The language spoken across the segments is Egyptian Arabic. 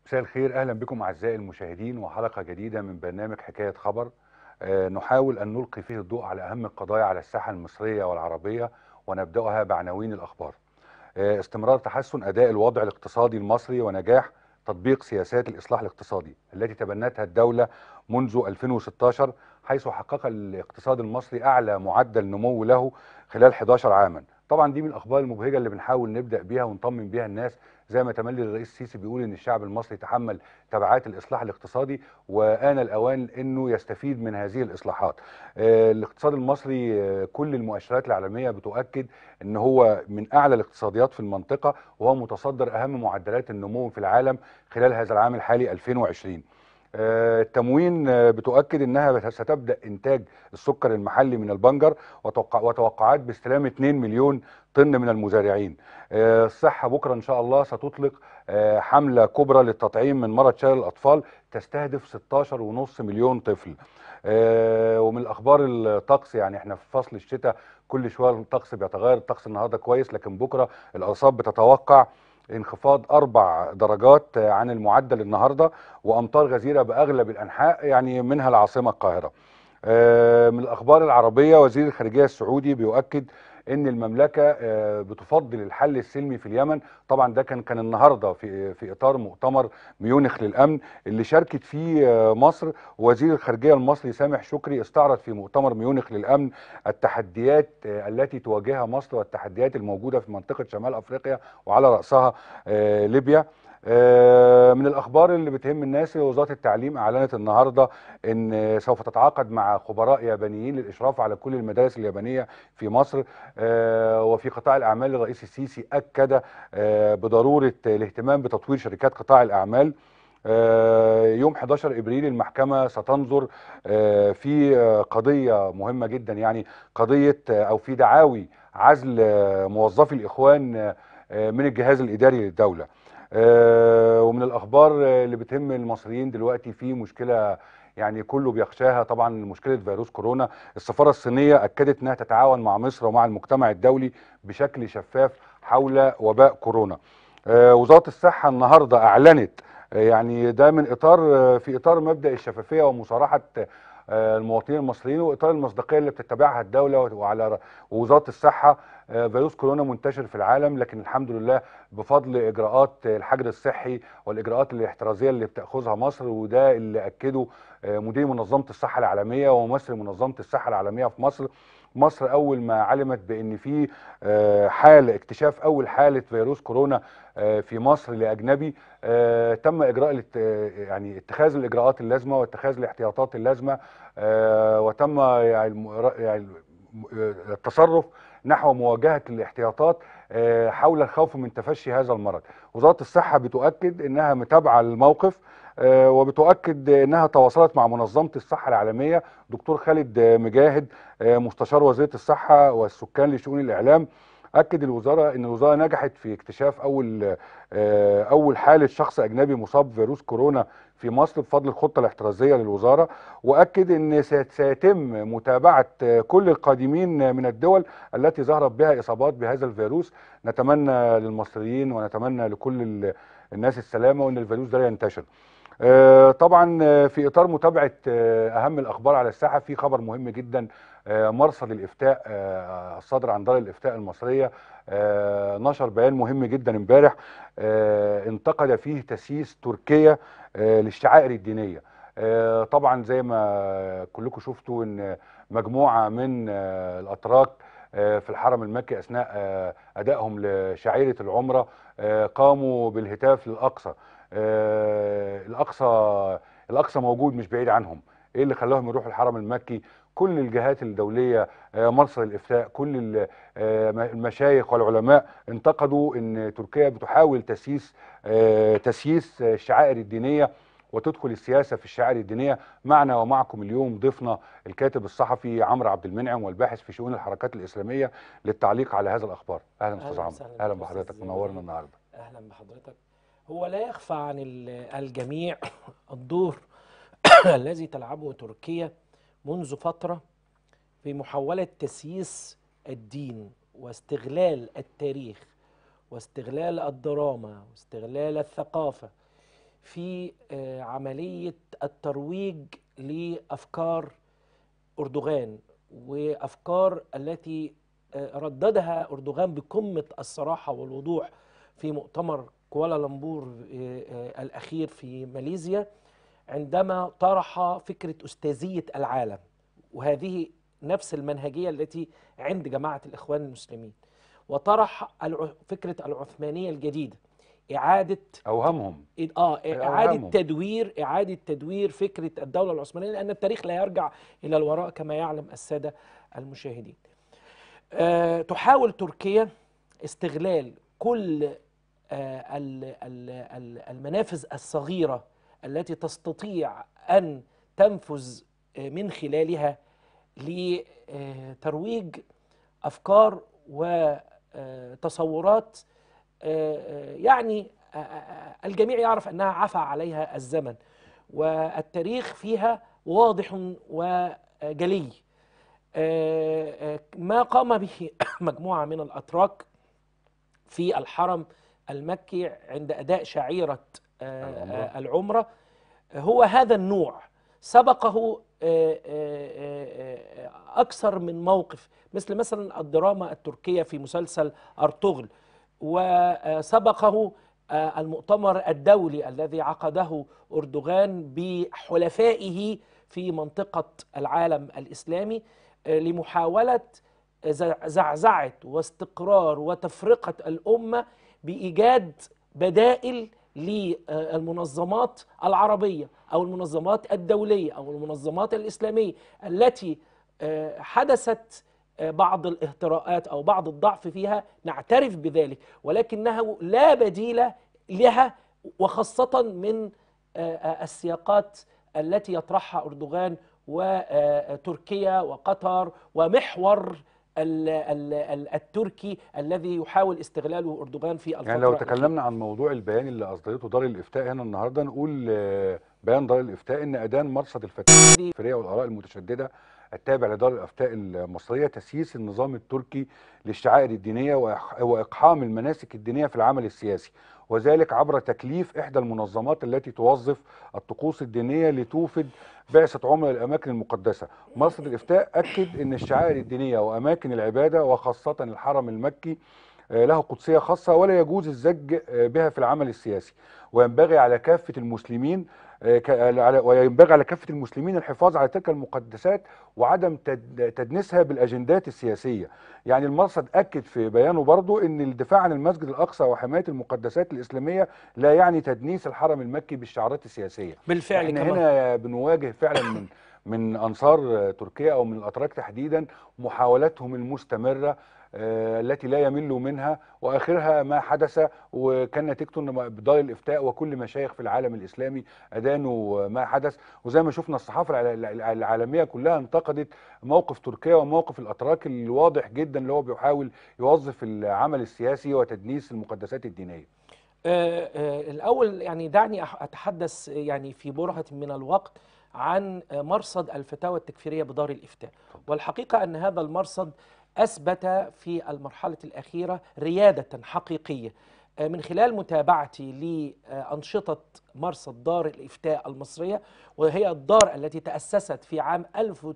مساء الخير اهلا بكم اعزائي المشاهدين وحلقه جديده من برنامج حكايه خبر آه، نحاول ان نلقي فيه الضوء على اهم القضايا على الساحه المصريه والعربيه ونبداها بعناوين الاخبار. آه، استمرار تحسن اداء الوضع الاقتصادي المصري ونجاح تطبيق سياسات الاصلاح الاقتصادي التي تبنتها الدوله منذ 2016 حيث حقق الاقتصاد المصري اعلى معدل نمو له خلال 11 عاما. طبعا دي من الاخبار المبهجه اللي بنحاول نبدا بيها ونطمن بيها الناس زي ما تملي الرئيس السيسي بيقول ان الشعب المصري تحمل تبعات الاصلاح الاقتصادي وان الاوان انه يستفيد من هذه الاصلاحات. آه، الاقتصاد المصري آه، كل المؤشرات العالميه بتؤكد ان هو من اعلى الاقتصاديات في المنطقه وهو متصدر اهم معدلات النمو في العالم خلال هذا العام الحالي 2020. آه، التموين آه، بتؤكد انها ستبدا انتاج السكر المحلي من البنجر وتوقع- وتوقعات باستلام 2 مليون طن من المزارعين. آه، الصحه بكره ان شاء الله ستطلق آه، حمله كبرى للتطعيم من مرض شلل الاطفال تستهدف 16.5 مليون طفل. آه، ومن الاخبار الطقس يعني احنا في فصل الشتاء كل شويه الطقس بيتغير الطقس النهارده كويس لكن بكره الارصاد بتتوقع انخفاض اربع درجات آه، عن المعدل النهارده وامطار غزيره باغلب الانحاء يعني منها العاصمه القاهره. آه، من الاخبار العربيه وزير الخارجيه السعودي بيؤكد ان المملكه آه، بتفضل الحل السلمي في اليمن طبعا ده كان كان النهارده في في اطار مؤتمر ميونخ للامن اللي شاركت فيه آه، مصر وزير الخارجيه المصري سامح شكري استعرض في مؤتمر ميونخ للامن التحديات آه، التي تواجهها مصر والتحديات الموجوده في منطقه شمال افريقيا وعلى راسها آه، ليبيا آه، من الاخبار اللي بتهم الناس وزاره التعليم اعلنت النهارده ان سوف تتعاقد مع خبراء يابانيين للاشراف على كل المدارس اليابانيه في مصر آه، وفي قطاع الاعمال الرئيس السيسي اكد آه، بضروره الاهتمام بتطوير شركات قطاع الاعمال آه، يوم 11 ابريل المحكمه ستنظر آه، في آه، قضيه مهمه جدا يعني قضيه آه، او في دعاوي عزل آه، موظفي الاخوان آه، آه، من الجهاز الاداري للدوله آه، ومن الاخبار آه، اللي بتهم المصريين دلوقتي في مشكله يعني كله بيخشاها طبعا مشكله فيروس كورونا السفاره الصينيه اكدت انها تتعاون مع مصر ومع المجتمع الدولي بشكل شفاف حول وباء كورونا آه، وزاره الصحه النهارده اعلنت آه، يعني ده من اطار آه، في اطار مبدا الشفافيه ومصارحه آه، المواطنين المصريين واطار المصداقيه اللي بتتبعها الدوله وعلى ر- ووزاره الصحه آه، فيروس كورونا منتشر في العالم لكن الحمد لله بفضل اجراءات الحجر الصحي والاجراءات الاحترازيه اللي بتاخذها مصر وده اللي اكده آه، مدير منظمه الصحه العالميه وممثل منظمه الصحه العالميه في مصر مصر اول ما علمت بان في آه، حاله اكتشاف اول حاله فيروس كورونا آه، في مصر لاجنبي آه، تم اجراء الات- آه، يعني اتخاذ الاجراءات اللازمه واتخاذ الاحتياطات اللازمه آه، وتم يعني الم- يعني الم- التصرف نحو مواجهه الاحتياطات آه، حول الخوف من تفشي هذا المرض وزاره الصحه بتؤكد انها متابعه الموقف آه، وبتؤكد انها تواصلت مع منظمه الصحه العالميه دكتور خالد آه، مجاهد آه، مستشار وزيره الصحه والسكان لشؤون الاعلام اكد الوزاره ان الوزاره نجحت في اكتشاف اول آه، اول حاله شخص اجنبي مصاب بفيروس كورونا في مصر بفضل الخطه الاحترازيه للوزاره واكد ان سيت- سيتم متابعه آه، كل القادمين من الدول التي ظهرت بها اصابات بهذا الفيروس نتمنى للمصريين ونتمنى لكل ال- الناس السلامه وان الفيروس ده لا ينتشر آه، طبعا آه، في اطار متابعه آه، اهم الاخبار على الساحه في خبر مهم جدا آه، مرصد الافتاء آه، الصادر عن دار الافتاء المصريه آه، نشر بيان مهم جدا امبارح آه، انتقد فيه تسييس تركيا آه، للشعائر الدينيه آه، طبعا زي ما كلكم شفتوا ان مجموعه من آه، الاتراك آه، في الحرم المكي اثناء آه، ادائهم لشعيره العمره آه، قاموا بالهتاف للاقصى آه، الاقصى الاقصى موجود مش بعيد عنهم ايه اللي خلاهم يروحوا الحرم المكي كل الجهات الدوليه آه، مرصد الافتاء كل ال- آه، المشايخ والعلماء انتقدوا ان تركيا بتحاول تسييس آه، تسييس الشعائر الدينيه وتدخل السياسه في الشعائر الدينيه معنا ومعكم اليوم ضيفنا الكاتب الصحفي عمرو عبد المنعم والباحث في شؤون الحركات الاسلاميه للتعليق على هذا الاخبار اهلا استاذ أهلاً عمرو وسهلاً اهلا بك يا بحضرتك أستاذ منورنا زياد. النهارده اهلا بحضرتك هو لا يخفى عن ال- الجميع الدور الذي تلعبه تركيا منذ فتره في محاوله تسييس الدين واستغلال التاريخ واستغلال الدراما واستغلال الثقافه في آه، عملية الترويج لأفكار أردوغان وأفكار التي آه، رددها أردوغان بقمة الصراحة والوضوح في مؤتمر كوالالمبور آه، آه، الأخير في ماليزيا عندما طرح فكرة أستاذية العالم وهذه نفس المنهجية التي عند جماعة الإخوان المسلمين وطرح الع- فكرة العثمانية الجديدة إعادة اوهمهم اه اعاده أوهمهم. تدوير اعاده تدوير فكره الدوله العثمانيه لان التاريخ لا يرجع الى الوراء كما يعلم الساده المشاهدين. آه تحاول تركيا استغلال كل آه ال- ال- ال- المنافذ الصغيره التي تستطيع ان تنفذ آه من خلالها لترويج افكار وتصورات آه، آه، يعني آه، آه، الجميع يعرف انها عفى عليها الزمن والتاريخ فيها واضح وجلي آه، آه، ما قام به مجموعه من الاتراك في الحرم المكي عند اداء شعيره آه، العمرة. آه، العمره هو هذا النوع سبقه آه، آه، آه، اكثر من موقف مثل مثلا الدراما التركيه في مسلسل ارطغرل وسبقه آه، المؤتمر الدولي الذي عقده اردوغان بحلفائه في منطقه العالم الاسلامي آه، لمحاوله زع- زعزعه واستقرار وتفرقه الامه بايجاد بدائل للمنظمات العربيه او المنظمات الدوليه او المنظمات الاسلاميه التي آه، حدثت آه، بعض الاهتراءات او بعض الضعف فيها نعترف بذلك ولكنه لا بديل لها وخاصه من آه، آه، السياقات التي يطرحها اردوغان وتركيا وقطر ومحور ال- ال- ال- التركي الذي يحاول استغلاله اردوغان في الفتره يعني لو الأخيرة. تكلمنا عن موضوع البيان اللي اصدرته دار الافتاء هنا النهارده نقول آه، بيان دار الافتاء ان ادان مرصد الفتاوى التكفيريه والاراء المتشدده التابع لدار الافتاء المصريه تسييس النظام التركي للشعائر الدينيه وإح- واقحام المناسك الدينيه في العمل السياسي وذلك عبر تكليف احدى المنظمات التي توظف الطقوس الدينيه لتوفد بعثه عملاء الاماكن المقدسه مرصد الافتاء اكد ان الشعائر الدينيه واماكن العباده وخاصه الحرم المكي آه، له قدسية خاصة ولا يجوز الزج آه، بها في العمل السياسي وينبغي على كافة المسلمين آه، ك- على- وينبغي على كافة المسلمين الحفاظ على تلك المقدسات وعدم تد- تدنيسها بالأجندات السياسية يعني المرصد أكد في بيانه برضو أن الدفاع عن المسجد الأقصى وحماية المقدسات الإسلامية لا يعني تدنيس الحرم المكي بالشعارات السياسية بالفعل احنا كما هنا بنواجه فعلا من من انصار تركيا او من الاتراك تحديدا محاولاتهم المستمره آه، التي لا يملوا منها واخرها ما حدث وكان نتيجته ان دار الافتاء وكل مشايخ في العالم الاسلامي ادانوا ما حدث وزي ما شفنا الصحافه الع- الع- العالميه كلها انتقدت موقف تركيا وموقف الاتراك الواضح جدا اللي هو بيحاول يوظف العمل السياسي وتدنيس المقدسات الدينيه آه، آه، الأول يعني دعني أح- أتحدث يعني في برهة من الوقت عن آه، مرصد الفتاوى التكفيرية بدار الإفتاء والحقيقة أن هذا المرصد أثبت في المرحلة الأخيرة ريادة حقيقية آه، من خلال متابعتي لأنشطة مرصد دار الإفتاء المصرية وهي الدار التي تأسست في عام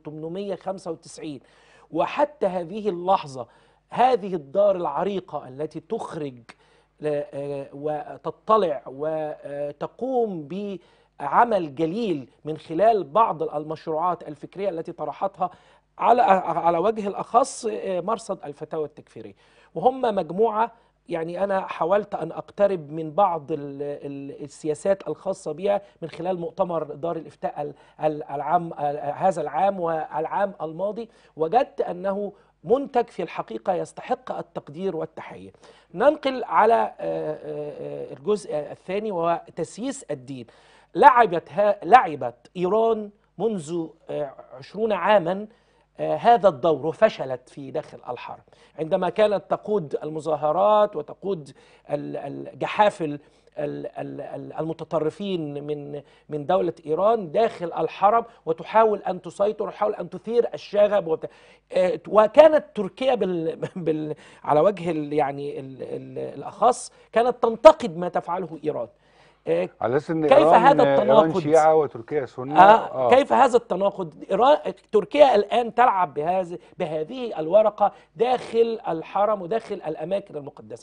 1895 وحتى هذه اللحظة هذه الدار العريقة التي تخرج ل- آه، وتطلع وتقوم بعمل جليل من خلال بعض المشروعات الفكرية التي طرحتها على على وجه الأخص آه، مرصد الفتاوى التكفيرية وهم مجموعة يعني أنا حاولت أن أقترب من بعض ال- ال- السياسات الخاصة بها من خلال مؤتمر دار الإفتاء ال- ال- العام ال- هذا العام والعام الماضي وجدت أنه منتج في الحقيقة يستحق التقدير والتحية ننقل على آه، آه، آه، الجزء الثاني وهو تسييس الدين لعبت ها لعبت إيران منذ آه، عشرون عاما آه، هذا الدور وفشلت في داخل الحرب عندما كانت تقود المظاهرات وتقود ال- الجحافل ال- ال- ال- المتطرفين من من دولة إيران داخل الحرم وتحاول أن تسيطر وتحاول أن تثير الشغب وت... آه، وكانت تركيا بال... بال... على وجه ال... يعني ال... ال... الأخص كانت تنتقد ما تفعله إيران آه، على اساس ان كيف ايران هذا ايران التناقض؟ شيعه وتركيا سنه آه كيف هذا التناقض إيران- تركيا الآن تلعب بهذه بهذه الورقة داخل الحرم وداخل الأماكن المقدسة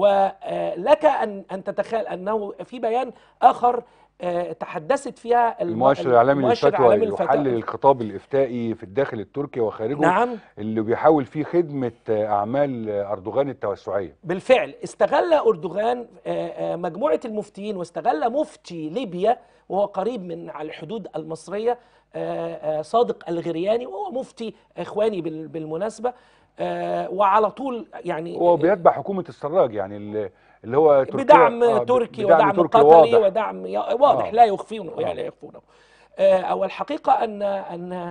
ولك أن أن تتخيل أنه في بيان آخر آه، تحدثت فيها الم- المؤشر الاعلامي المؤشر للفتوى الإعلامي للفتوى. يحلل الخطاب الافتائي في الداخل التركي وخارجه نعم اللي بيحاول فيه خدمه آه، اعمال آه، اردوغان التوسعيه بالفعل استغل أردوغان آه، آه، مجموعة المفتيين واستغل مفتي ليبيا وهو قريب من على الحدود المصرية آه، آه، صادق الغرياني وهو مفتي إخواني بال- بالمناسبة آه، وعلى طول يعني هو بيتبع حكومه السراج يعني اللي اللي هو تركيا بدعم آه، تركي بدعم ودعم تركي قطري واضح. ودعم ي- واضح آه. لا يخفونه آه. يعني لا يخفونه آه، والحقيقة أن أن آه،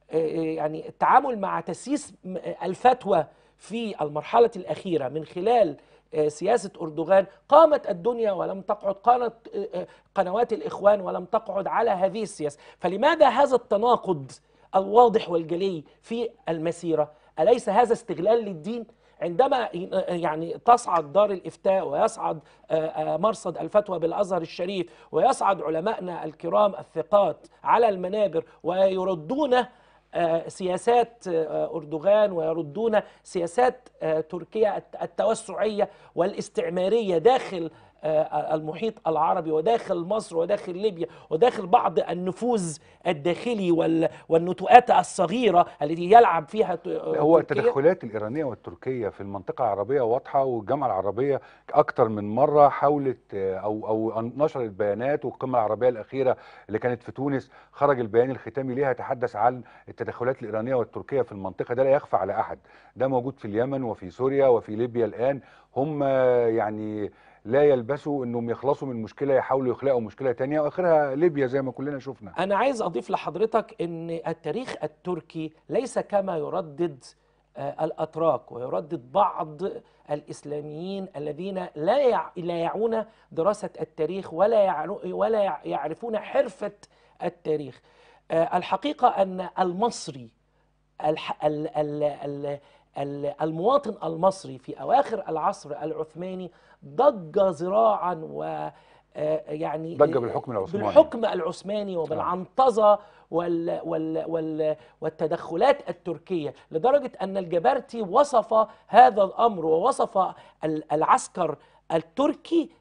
يعني التعامل مع تسييس م- الفتوى في المرحلة الأخيرة من خلال آه، سياسة أردوغان قامت الدنيا ولم تقعد قامت آه، آه، قنوات الإخوان ولم تقعد على هذه السياسة فلماذا هذا التناقض الواضح والجلي في المسيرة أليس هذا استغلال للدين عندما ي- يعني تصعد دار الإفتاء ويصعد آه، آه، مرصد الفتوى بالأزهر الشريف ويصعد علماءنا الكرام الثقات على المنابر ويردون آه، سياسات آه، أردوغان ويردون سياسات آه، تركيا الت- التوسعية والاستعمارية داخل آه، المحيط العربي وداخل مصر وداخل ليبيا وداخل بعض النفوذ الداخلي وال- والنتوءات الصغيرة التي يلعب فيها ت- هو تركيا. التدخلات الإيرانية والتركية في المنطقة العربية واضحة والجامعة العربية أكتر من مرة حاولت آه، أو أو نشرت بيانات والقمة العربية الأخيرة اللي كانت في تونس خرج البيان الختامي ليها تحدث عن التدخلات الإيرانية والتركية في المنطقة ده لا يخفى على أحد ده موجود في اليمن وفي سوريا وفي ليبيا الآن هم آه، يعني لا يلبسوا انهم يخلصوا من مشكله يحاولوا يخلقوا مشكله تانية واخرها ليبيا زي ما كلنا شفنا أنا عايز أضيف لحضرتك أن التاريخ التركي ليس كما يردد آه، الأتراك ويردد بعض الإسلاميين الذين لا يع- لا يعون دراسة التاريخ ولا يعرو- ولا يع- يعرفون حرفة التاريخ آه، الحقيقة أن المصري الح... ال... ال... ال... ال- المواطن المصري في أواخر العصر العثماني ضج ذراعا و آه، يعني ضج بالحكم العثماني. بالحكم العثماني وبالعنطزة وال وال وال والتدخلات التركية لدرجة أن الجبرتي وصف هذا الأمر ووصف ال- العسكر التركي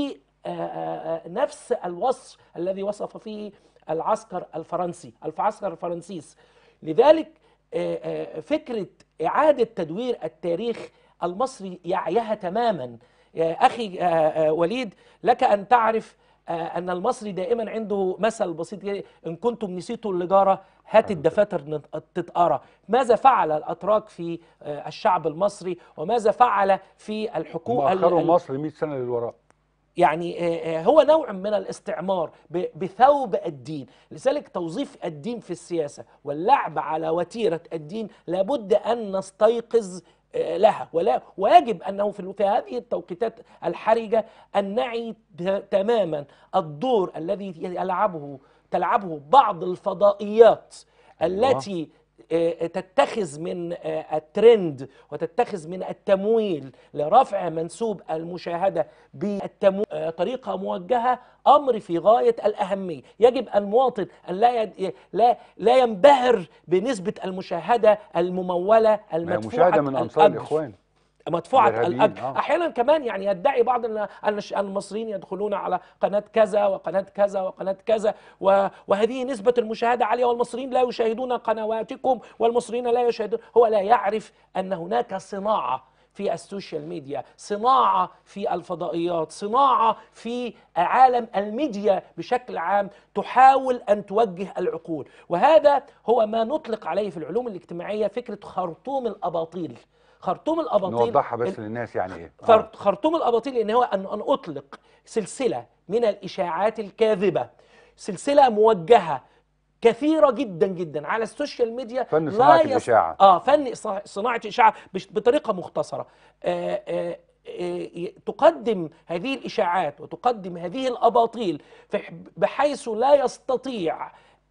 بنفس الوصف الذي وصف فيه العسكر الفرنسي العسكر الفرنسيس لذلك آه، آه، فكرة إعادة تدوير التاريخ المصري يعيها تماما يا أخي آه، آه، وليد لك أن تعرف آه، أن المصري دائما عنده مثل بسيط كده، إن كنتم نسيتوا اللجارة هات الدفاتر نت- تتقرا ماذا فعل الأتراك في آه، الشعب المصري وماذا فعل في هم الحكومة اخروا مصر 100 سنه للوراء يعني آه، آه، هو نوع من الاستعمار ب- بثوب الدين لذلك توظيف الدين في السياسة واللعب على وتيرة الدين لابد أن نستيقظ آه، لها ولا ويجب أنه في في هذه التوقيتات الحرجة أن نعي ت- تماما الدور الذي يلعبه تلعبه بعض الفضائيات أيوة. التي آه، تتخذ من آه، الترند وتتخذ من التمويل لرفع منسوب المشاهدة بالتمويل طريقة موجهة أمر في غاية الأهمية يجب المواطن أن لا يد... لا لا ينبهر بنسبة المشاهدة الممولة ما هي المدفوعة مشاهده من انصار الأجر. الاخوان مدفوعة الإرهابيين، الأجر آه. أحيانا كمان يعني يدعي بعض أن أن الش- المصريين يدخلون على قناة كذا وقناة كذا وقناة كذا و- وهذه نسبة المشاهدة عالية والمصريين لا يشاهدون قنواتكم والمصريين لا يشاهدون هو لا يعرف أن هناك صناعة في السوشيال ميديا صناعة في الفضائيات صناعة في عالم الميديا بشكل عام تحاول أن توجه العقول وهذا هو ما نطلق عليه في العلوم الاجتماعية فكرة خرطوم الأباطيل خرطوم الأباطيل نوضحها بس للناس يعني ايه آه. فر- خرطوم الاباطيل ان هو ان ان اطلق سلسله من الاشاعات الكاذبه سلسله موجهه كثيره جدا جدا على السوشيال ميديا فن لا صناعة يس- الإشاعة. اه فن ص- صناعه اشاعه بش- بطريقه مختصره آه آه آه، تقدم هذه الاشاعات وتقدم هذه الاباطيل في- بحيث لا يستطيع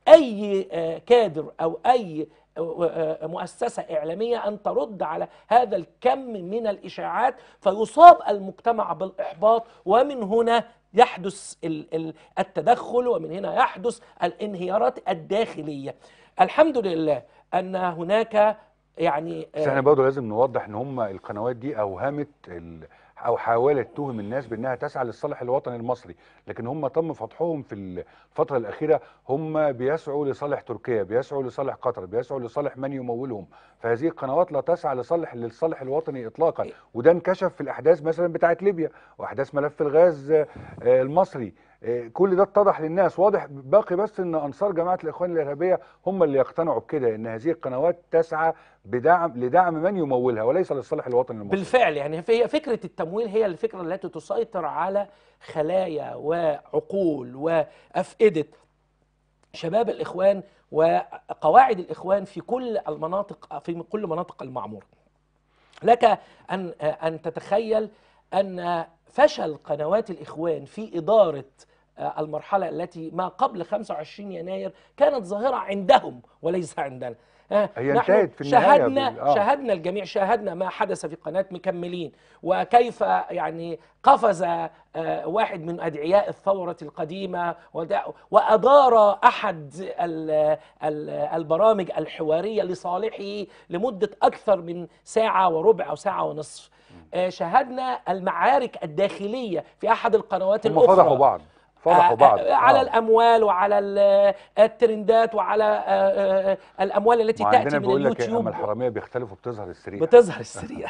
اي آه، كادر او اي آه، آه، مؤسسه اعلاميه ان ترد على هذا الكم من الاشاعات فيصاب المجتمع بالاحباط ومن هنا يحدث ال- ال- التدخل ومن هنا يحدث الانهيارات الداخليه الحمد لله ان هناك يعني بس احنا برضه لازم نوضح ان هم القنوات دي اوهمت ال... او حاولت توهم الناس بانها تسعى للصالح الوطني المصري لكن هم تم فتحهم في الفتره الاخيره هم بيسعوا لصالح تركيا بيسعوا لصالح قطر بيسعوا لصالح من يمولهم فهذه القنوات لا تسعى لصالح للصالح الوطني اطلاقا وده انكشف في الاحداث مثلا بتاعه ليبيا واحداث ملف الغاز آه، آه، المصري آه، كل ده اتضح للناس واضح باقي بس ان انصار جماعه الاخوان الارهابيه هم اللي يقتنعوا بكده ان هذه القنوات تسعى بدعم لدعم من يمولها وليس للصالح الوطني المصري بالفعل يعني هي فكرة التمويل هي الفكرة التي تسيطر على خلايا وعقول وأفئدة شباب الإخوان وقواعد الإخوان في كل المناطق في كل مناطق المعمورة لك أن أن تتخيل أن فشل قنوات الإخوان في إدارة المرحلة التي ما قبل 25 يناير كانت ظاهرة عندهم وليس عندنا آه، هي نحن انتهت في النهاية شاهدنا بال- آه. شاهدنا الجميع شاهدنا ما حدث في قناة مكملين وكيف يعني قفز آه، واحد من أدعياء الثورة القديمة ودع- وأدار أحد ال- ال- البرامج الحوارية لصالحه لمدة أكثر من ساعة وربع أو ساعة ونصف آه، شاهدنا المعارك الداخلية في أحد القنوات هم الأخرى فضحوا بعض فضحوا آه، بعض آه، على آه. الاموال وعلى ال- الترندات وعلى آه، آه، الاموال التي ما تاتي عندنا من بيقول لك اليوتيوب اما الحراميه بيختلفوا بتظهر السريع بتظهر السريع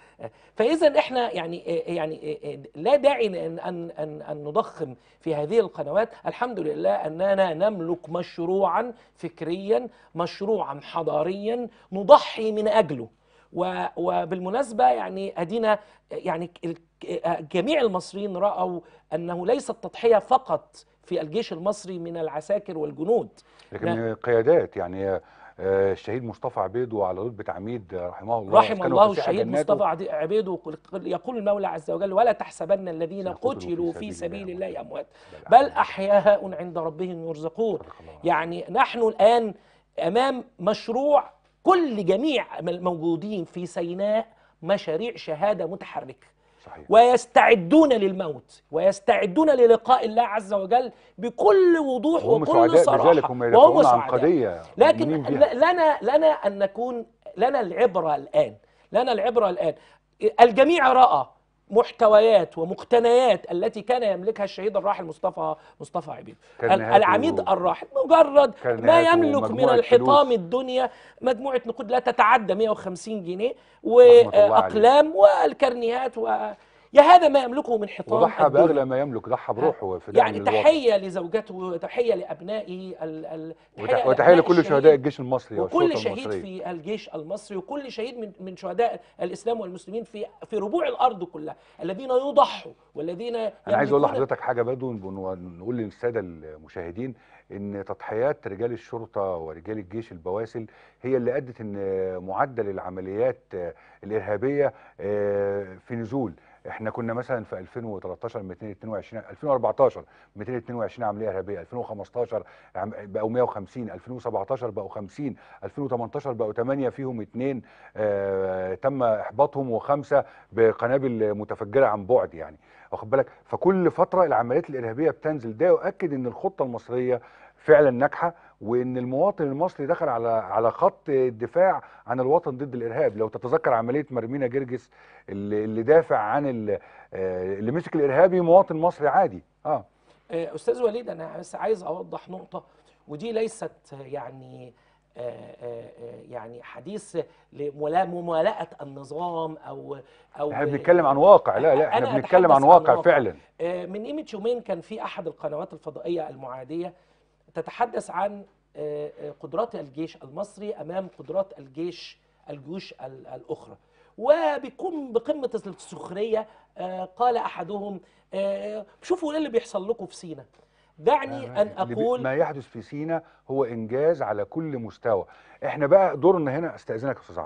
فاذا احنا يعني يعني لا داعي ان ان ان, أن نضخم في هذه القنوات الحمد لله اننا نملك مشروعا فكريا مشروعا حضاريا نضحي من اجله و- وبالمناسبه يعني ادينا يعني ال- جميع المصريين راوا انه ليس التضحيه فقط في الجيش المصري من العساكر والجنود لكن قيادات يعني آه، الشهيد مصطفى عبيد وعلى رتبه عميد آه، رحمه الله رحم كانوا الله في ساحة الشهيد جناته. مصطفى عدي- عبيد وقل- قل- يقول المولى عز وجل ولا تحسبن الذين سيقتلوا قتلوا في سبيل الله أموات. اموات بل احياء عند ربهم يرزقون صدق الله العظيم. يعني نحن الان امام مشروع كل جميع الموجودين في سيناء مشاريع شهاده متحركه صحيح ويستعدون للموت ويستعدون للقاء الله عز وجل بكل وضوح وهم وكل سعداء صراحه بذلك هم وهم يدافعون عن سعداء. قضيه لكن مؤمنين بيها. ل- لنا لنا ان نكون لنا العبره الان لنا العبره الان الجميع راى محتويات ومقتنيات التي كان يملكها الشهيد الراحل مصطفى مصطفى عبيد ال- كرنيهات العميد و- الراحل مجرد ما كرنيهات يملك من ومجموعة الحطام فلوس. الدنيا مجموعه نقود لا تتعدى 150 جنيه الله عليه. واقلام والكرنيهات و يا هذا ما يملكه من حطام وضحى الدنيا. باغلى ما يملك ضحى بروحه في دعم يعني للوطن. تحيه لزوجته وتحيه لابنائه ال- ال- وت- تحية وتحيه لأبناء لكل الشهيد. شهداء الجيش المصري وكل والشرطه شهيد المصريه في الجيش المصري وكل شهيد من من شهداء الاسلام والمسلمين في في ربوع الارض كلها الذين يضحوا والذين انا عايز اقول يملكون- لحضرتك حاجه برضه ون- نقول للساده المشاهدين ان تضحيات رجال الشرطه ورجال الجيش البواسل هي اللي ادت ان معدل العمليات آه، الارهابيه آه، في نزول احنا كنا مثلا في 2013 222 2014 222 عمليه ارهابيه 2015 عم- بقوا 150 2017 بقوا 50 2018 بقوا 8 فيهم اثنين تم احباطهم وخمسه بقنابل متفجره عن بعد يعني واخد بالك فكل فتره العمليات الارهابيه بتنزل ده يؤكد ان الخطه المصريه فعلا ناجحه وان المواطن المصري دخل على على خط الدفاع عن الوطن ضد الارهاب لو تتذكر عمليه مرمينا جرجس اللي, اللي دافع عن ال- آه، اللي مسك الارهابي مواطن مصري عادي اه آه، استاذ وليد انا بس عايز اوضح نقطه ودي ليست يعني آه، آه، آه، يعني حديث لممالاه النظام او او احنا بنتكلم عن واقع لا لا احنا أنا بنتكلم عن أتحدث عن واقع واقع. فعلا آه، من قيمة يومين كان في أحد القنوات الفضائية المعادية تتحدث عن آه، آه، قدرات الجيش المصري أمام قدرات الجيش الجيوش ال- الأخرى وبيكون بقمة السخرية آه، قال أحدهم آه، شوفوا إيه اللي بيحصل لكم في سينا دعني أن اللي بي- أقول ما يحدث في سينا هو انجاز على كل مستوى احنا بقى دورنا هنا استاذنك يا استاذ عمرو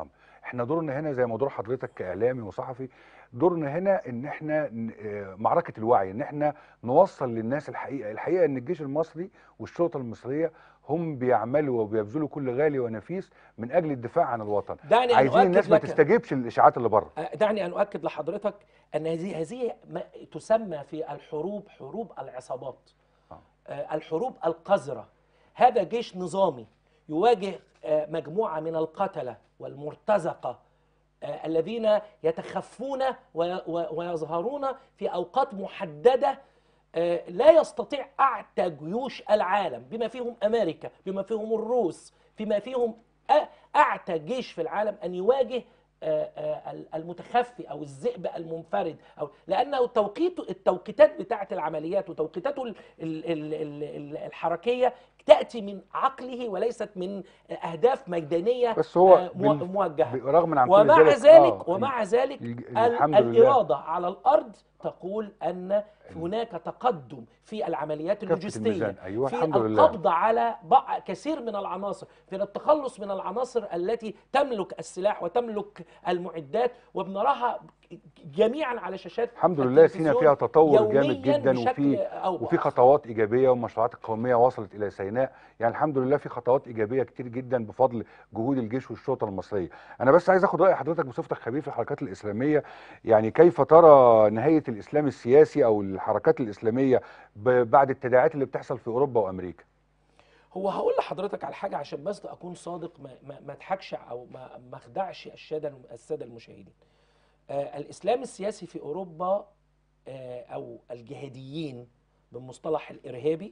احنا دورنا هنا زي ما دور حضرتك كاعلامي وصحفي دورنا هنا ان احنا ن- آه، معركه الوعي ان احنا نوصل للناس الحقيقه الحقيقه ان الجيش المصري والشرطه المصريه هم بيعملوا وبيبذلوا كل غالي ونفيس من اجل الدفاع عن الوطن دعني ان عايزين الناس اؤكد ما لك تستجيبش للاشاعات اللي بره دعني ان اؤكد لحضرتك ان هذه هذه ما تسمى في الحروب حروب العصابات آه. آه، الحروب القذره هذا جيش نظامي يواجه آه، مجموعه من القتله والمرتزقه آه، الذين يتخفون وي- و- ويظهرون في اوقات محدده آه، لا يستطيع اعتى جيوش العالم بما فيهم امريكا بما فيهم الروس بما فيهم أ- اعتى جيش في العالم ان يواجه آه، آه، المتخفي او الذئب المنفرد او لانه توقيت التوقيتات بتاعه العمليات وتوقيتاته ال- ال- ال- ال- ال- الحركيه تاتي من عقله وليست من اهداف ميدانيه بس هو آه، مو- بال- موجهه رغم عن كل ومع ذلك ذلك آه، ومع ذلك الج- ال- الحمد لله الإرادة على الأرض تقول أن هناك تقدم في العمليات كفة اللوجستية الميزان ايوه في الحمد لله القبض على بع- كثير من العناصر في التخلص من العناصر التي تملك السلاح وتملك المعدات وبنراها جميعا على شاشات الحمد لله سينا التلفزيون فيها تطور جامد يومياً جدا بشكل وفي أو وفي بآخر. خطوات ايجابيه والمشروعات القوميه وصلت الى سيناء يعني الحمد لله في خطوات ايجابيه كتير جدا بفضل جهود الجيش والشرطه المصريه انا بس عايز اخد راي حضرتك بصفتك خبير في الحركات الاسلاميه يعني كيف ترى نهايه الاسلام السياسي او الحركات الاسلاميه ب- بعد التداعيات اللي بتحصل في اوروبا وامريكا هو هقول لحضرتك على حاجه عشان بس اكون صادق ما ما, ما اضحكش او ما ما اخدعش الساده الساده المشاهدين. آه الاسلام السياسي في اوروبا آه او الجهاديين بالمصطلح الارهابي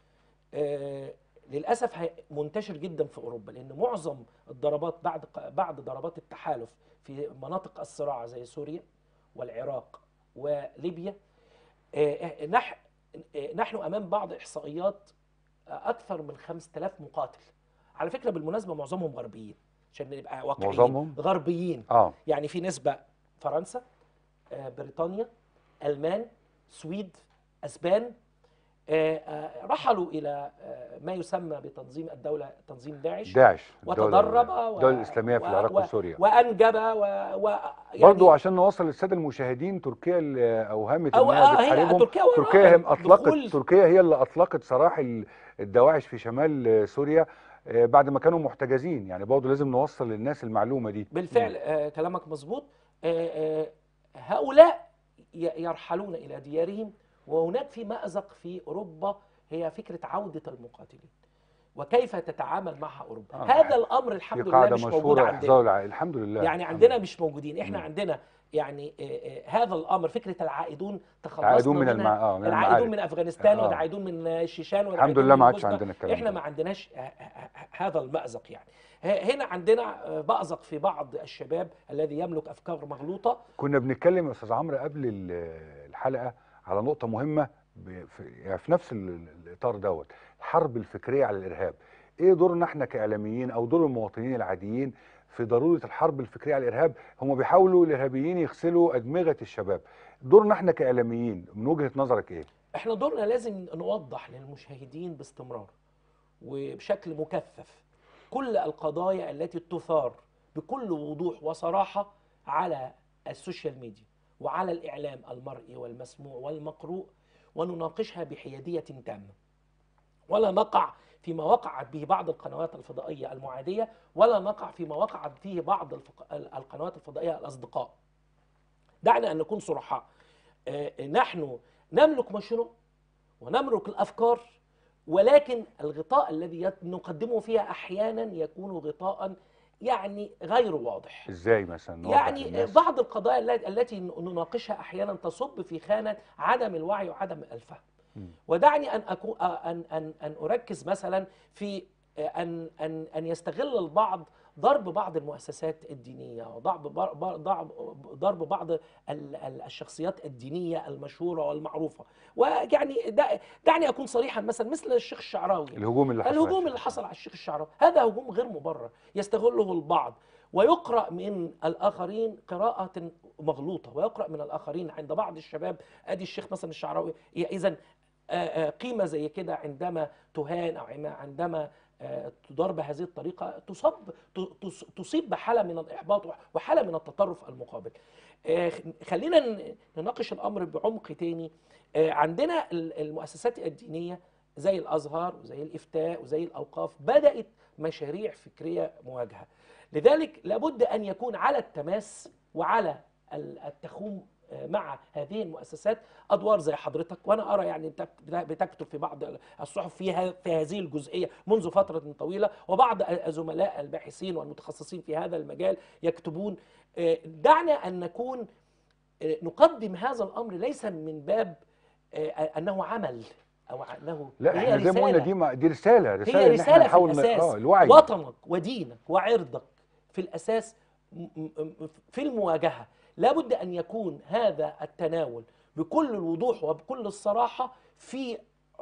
آه للاسف هي- منتشر جدا في اوروبا لان معظم الضربات بعد بعد ضربات التحالف في مناطق الصراع زي سوريا والعراق وليبيا آه، نح آه، نحن امام بعض احصائيات اكثر من 5000 مقاتل على فكره بالمناسبه معظمهم غربيين عشان نبقى واقعيين معظمهم؟ غربيين اه يعني في نسبه فرنسا آه، بريطانيا المان سويد اسبان آه، آه، رحلوا الى آه، ما يسمى بتنظيم الدوله تنظيم داعش داعش وتدرب و- الدول الاسلاميه في و- العراق و- وسوريا وانجب و, و يعني برضو عشان نوصل للساده المشاهدين تركيا اللي اوهمت أو انها آه هي بتحاربهم تركيا وإيران تركيا هم اطلقت دخول- تركيا هي اللي اطلقت سراح ال- الدواعش في شمال آه، سوريا آه، بعد ما كانوا محتجزين يعني برضه لازم نوصل للناس المعلومه دي بالفعل آه كلامك مظبوط آه آه هؤلاء ي- يرحلون الى ديارهم وهناك في مأزق في اوروبا هي فكره عوده المقاتلين وكيف تتعامل معها اوروبا آه، هذا الامر في الحمد لله قاعده مش موجود مشهوره عندنا احذروا الع- الحمد لله يعني الحمد عندنا لله. مش موجودين احنا مم. عندنا يعني آه، آه، هذا الامر فكره العائدون تخلصنا العائدون من منها المع... اه من العائدون المعارك من افغانستان آه. والعائدون من الشيشان الحمد والعائدون لله من ما عادش البوسنة. عندنا الكلام احنا ده ما عندناش ه- ه- هذا المأزق يعني ه- هنا عندنا آه، مأزق في بعض الشباب الذي يملك افكار مغلوطه كنا بنتكلم يا استاذ عمرو قبل ال- الحلقه على نقطه مهمه ب- في, يعني في نفس ال- ال- الاطار دوت الحرب الفكريه على الارهاب ايه دورنا احنا كاعلاميين او دور المواطنين العاديين في ضروره الحرب الفكريه على الارهاب هم بيحاولوا الارهابيين يغسلوا ادمغه الشباب دورنا احنا كاعلاميين من وجهه نظرك ايه احنا دورنا لازم نوضح للمشاهدين باستمرار وبشكل مكثف كل القضايا التي تثار بكل وضوح وصراحة على السوشيال ميديا وعلى الإعلام المرئي والمسموع والمقروء ونناقشها بحيادية تامة ولا نقع فيما وقعت به بعض القنوات الفضائية المعادية ولا نقع فيما وقعت فيه بعض الفق- القنوات الفضائية الأصدقاء دعنا أن نكون صرحاء آه، نحن نملك مشروع ونملك الافكار ولكن الغطاء الذي يت- نقدمه فيها احيانا يكون غطاء يعني غير واضح ازاي مثلا نوضح يعني للناس؟ بعض القضايا الل- التي نناقشها احيانا تصب في خانه عدم الوعي وعدم الفهم مم. ودعني ان أكون ان ان ان اركز مثلا في ان ان ان يستغل البعض ضرب بعض المؤسسات الدينيه وضرب بر- بر- ضرب ضرب بعض ال- ال- الشخصيات الدينيه المشهوره والمعروفه ويعني دا- دعني اكون صريحا مثلا مثل الشيخ الشعراوي الهجوم اللي حصل الهجوم اللي حصل على الشيخ الشعراوي هذا هجوم غير مبرر يستغله البعض ويقرأ من الآخرين قراءة مغلوطة ويقرأ من الآخرين عند بعض الشباب أدي الشيخ مثلا الشعراوي إذا قيمة زي كده عندما تهان أو عما- عندما آه، تدار بهذه الطريقه تصاب ت- تص- تصيب بحاله من الاحباط وحاله من التطرف المقابل. آه، خلينا ن- نناقش الامر بعمق تاني آه، عندنا ال- المؤسسات الدينيه زي الازهر وزي الافتاء وزي الاوقاف بدات مشاريع فكريه مواجهه. لذلك لابد ان يكون على التماس وعلى ال- التخوم آه، مع هذه المؤسسات ادوار زي حضرتك وانا ارى يعني انت بت- بتكتب في بعض الصحف فيها في هذه الجزئيه منذ فتره طويله وبعض الزملاء الباحثين والمتخصصين في هذا المجال يكتبون آه، دعنا ان نكون آه، نقدم هذا الامر ليس من باب آه، انه عمل او انه لا هي احنا زي ما قلنا رسالة. دي ما- دي رساله رساله هي إن إحنا رسالة في نحاول ن- الأساس اه الوعي وطنك ودينك وعرضك في الأساس م- م- م- في المواجهة لابد أن يكون هذا التناول بكل الوضوح وبكل الصراحة في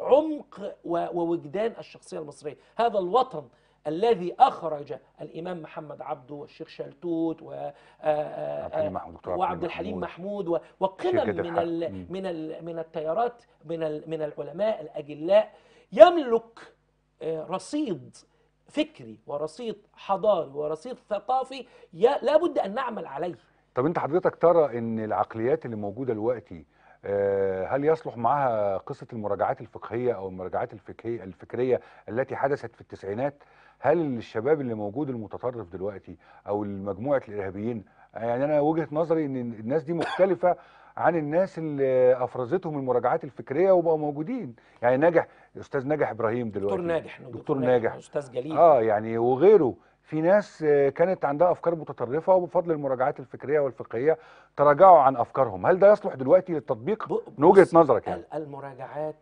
عمق و- ووجدان الشخصية المصرية هذا الوطن الذي أخرج الإمام محمد عبده والشيخ شلتوت و آه، آه، عبد الحليم محمود دكتور وعبد الحليم محمود و- شيخ وقمم قادر من حق. ال مم. من ال من التيارات من ال من العلماء الأجلاء يملك آه، رصيد فكري ورصيد حضاري ورصيد ثقافي ي- لابد ان نعمل عليه طب انت حضرتك ترى ان العقليات اللي موجوده دلوقتي آه، هل يصلح معها قصه المراجعات الفقهيه او المراجعات الفقهيه الفكريه التي حدثت في التسعينات هل الشباب اللي موجود المتطرف دلوقتي او مجموعه الارهابيين يعني انا وجهه نظري ان الناس دي مختلفه عن الناس اللي افرزتهم المراجعات الفكريه وبقوا موجودين يعني ناجح استاذ ناجح ابراهيم دلوقتي دكتور ناجح دكتور ناجح استاذ جليل اه يعني وغيره في ناس آه، كانت عندها افكار متطرفه وبفضل المراجعات الفكريه والفقهيه تراجعوا عن افكارهم هل ده يصلح دلوقتي للتطبيق ب- من وجهه بص، نظرك يعني ال- المراجعات